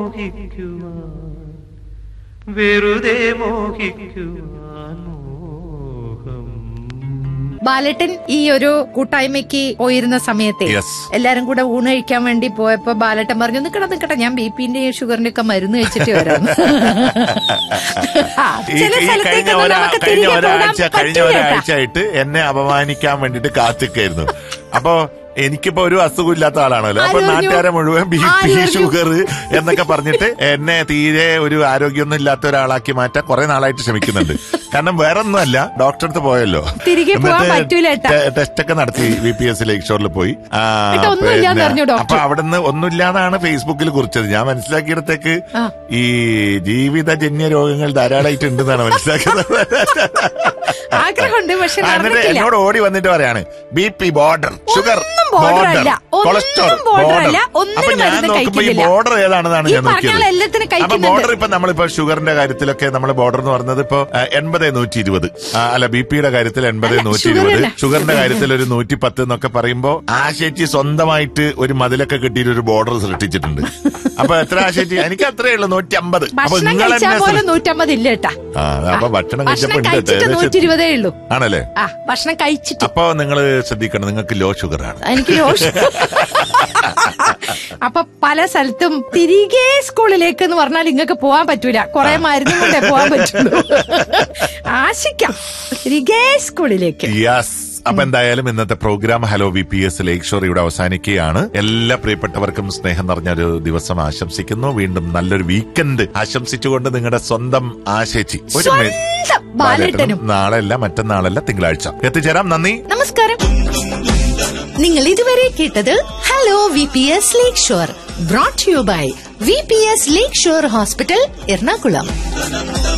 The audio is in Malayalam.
മോഹിക്കുവാൻ വെറുതെ മോഹിക്കുവാൻ മോഹം ബാലേട്ടൻ ഈ ഒരു കൂട്ടായ്മയ്ക്ക് പോയിരുന്ന സമയത്തെ Yes. എല്ലാരും കൂടെ ഊണ് കഴിക്കാൻ വേണ്ടി പോയപ്പോ ബാലേട്ടൻ പറഞ്ഞു നിക്കട നിക്കട ഞാൻ ബി പിന്റെയും ഷുഗറിന്റെ ഒക്കെ മരുന്ന് കഴിച്ചിട്ട് വരാം ആ, ഈ ചില ഈ കഴിഞ്ഞ സ്ഥലത്തേക്കൊന്നും ഒരാ നമുക്ക് കഴിഞ്ഞ തിരികെ പോകാൻ ഒരാഴ്ച കഴിഞ്ഞ പറ്റൂല കേട്ടാ. ഒരാഴ്ച ആയിട്ട് എന്നെ അപമാനിക്കാൻ വേണ്ടിട്ട് കാത്തിക്കായിരുന്നു അപ്പൊ എനിക്കിപ്പോ ഒരു അസുഖമില്ലാത്ത ആളാണല്ലോ അപ്പൊ ആര് പറഞ്ഞു? നാട്ടുകാരെ മുഴുവൻ ബി ആര് പി പറഞ്ഞു? ഷുഗർ എന്നൊക്കെ പറഞ്ഞിട്ട് എന്നെ തീരെ ഒരു ആരോഗ്യമൊന്നും ഇല്ലാത്ത ഒരാളാക്കി മാറ്റാൻ കുറെ നാളായിട്ട് ശ്രമിക്കുന്നുണ്ട് കാരണം വേറെ ഒന്നുമല്ല ഡോക്ടറെ അടുത്ത് പോയല്ലോ തിരികെ പോകാൻ പറ്റൂല ഏട്ടാ. ടെസ്റ്റ് ഒക്കെ നടത്തി ബി പി എസ് ലേക്ക് ഷോറിൽ പോയി ആ, ഏട്ടാ, ഒന്നുമില്ലാന്ന് പിന്നെ പറഞ്ഞു ഡോക്ടർ. അപ്പൊ അവിടുന്ന് ഒന്നുമില്ലാന്നാണ് ഫേസ്ബുക്കിൽ കുറിച്ചത് ഞാൻ മനസ്സിലാക്കിയിടത്തേക്ക് ആ. ഈ ജീവിതജന്യ രോഗങ്ങൾ ധാരാളമായിട്ട് ഉണ്ടെന്നാണ് മനസ്സിലാക്കുന്നത് ആഗ്രഹമുണ്ട് പക്ഷെ ആ, എന്നിട്ട് നടന്നിട്ടില്ല എന്നോട് ഓടി വന്നിട്ട് പറയാണ് ബി പി ബോർഡർ ഷുഗർ ഒന്നും border അല്ല. ഒന്നും കൊളസ്ട്രോൾ border border. അല്ല. ഒന്നിനും അപ്പൊ ഞാൻ മരുന്ന് നോക്കുമ്പോ ഈ കഴിക്കുന്നില്ല. ബോർഡർ ഏതാണെന്നാണ് ഈ ഞാൻ പറഞ്ഞ നോക്കിയത് എല്ലാത്തിനും അപ്പൊ കഴിക്കുന്നുണ്ട്. ബോർഡർ ഇപ്പൊ നമ്മളിപ്പോ ഷുഗറിന്റെ കാര്യത്തിലൊക്കെ നമ്മൾ ബോർഡർ എന്ന് പറഞ്ഞത് ഇപ്പൊ എൺപത് നൂറ്റി ഇരുപത് അല്ല ബി പിയുടെ കാര്യത്തിൽ എൺപത് അല്ല, നൂറ്റി sugar ഇരുപത് അല്ല. ഷുഗറിന്റെ കാര്യത്തിൽ ഒരു നൂറ്റി പത്ത് എന്നൊക്കെ പറയുമ്പോ ആ ചേച്ചി സ്വന്തമായിട്ട് ഒരു മതിലൊക്കെ കിട്ടിയിട്ട് ഒരു ബോർഡർ സൃഷ്ടിച്ചിട്ടുണ്ട് അപ്പൊ എത്ര ആ ചേച്ചി എനിക്ക് അത്രേ ഉള്ളൂ നൂറ്റി അമ്പത് അപ്പൊ ഭക്ഷണം നിങ്ങൾ കഴിച്ചാൽ എന്നെ പോലെ സൃ- നൂറ്റമ്പത് ഇല്ല കേട്ടാ ആ അപ്പൊ ഭക്ഷണം കഴിച്ചപ്പോ ഭക്ഷണം ഉണ്ട് കേട്ടോ. കഴിച്ചിട്ട് ഏകദേശം- നൂറ്റി ഇരുപതേ ഉള്ളൂ ആണല്ലേ ആ ഭക്ഷണം കഴിച്ചിട്ട് അപ്പൊ നിങ്ങൾ ശ്രദ്ധിക്കണം നിങ്ങൾക്ക് ലോ ഷുഗർ ആണ് എനിക്ക് രോഷ അപ്പൊ പല സ്ഥലത്തും തിരികെ സ്കൂളിലേക്ക് എന്ന് പറഞ്ഞാൽ ഇങ്ങക്ക് പോവാൻ പറ്റൂല കുറെ മരുന്നും കൊണ്ടേ പോവാൻ പറ്റുള്ളൂ ആശിക്കാം തിരികെ സ്കൂളിലേക്ക് യെസ് അപ്പൊ എന്തായാലും ഇന്നത്തെ program hello V P S lake shore ഇവിടെ അവസാനിക്കുകയാണ് എല്ലാ പ്രിയപ്പെട്ടവർക്കും സ്നേഹം നിറഞ്ഞ ഒരു ദിവസം ആശംസിക്കുന്നു വീണ്ടും നല്ലൊരു വീക്കെൻഡ് ആശംസിച്ചുകൊണ്ട് നിങ്ങളുടെ സ്വന്തം ആശേച്ചി ഒരു മി- സ്വന്തം ബാലേട്ടനും നാളെ അല്ല മറ്റന്നാളല്ല തിങ്കളാഴ്ച എത്തിച്ചേരാം നന്ദി നമസ്കാരം നിങ്ങൾ ഇതുവരെ കേട്ടത് hello V P S lake shore brought you by V P S lake shore hospital Ernakulam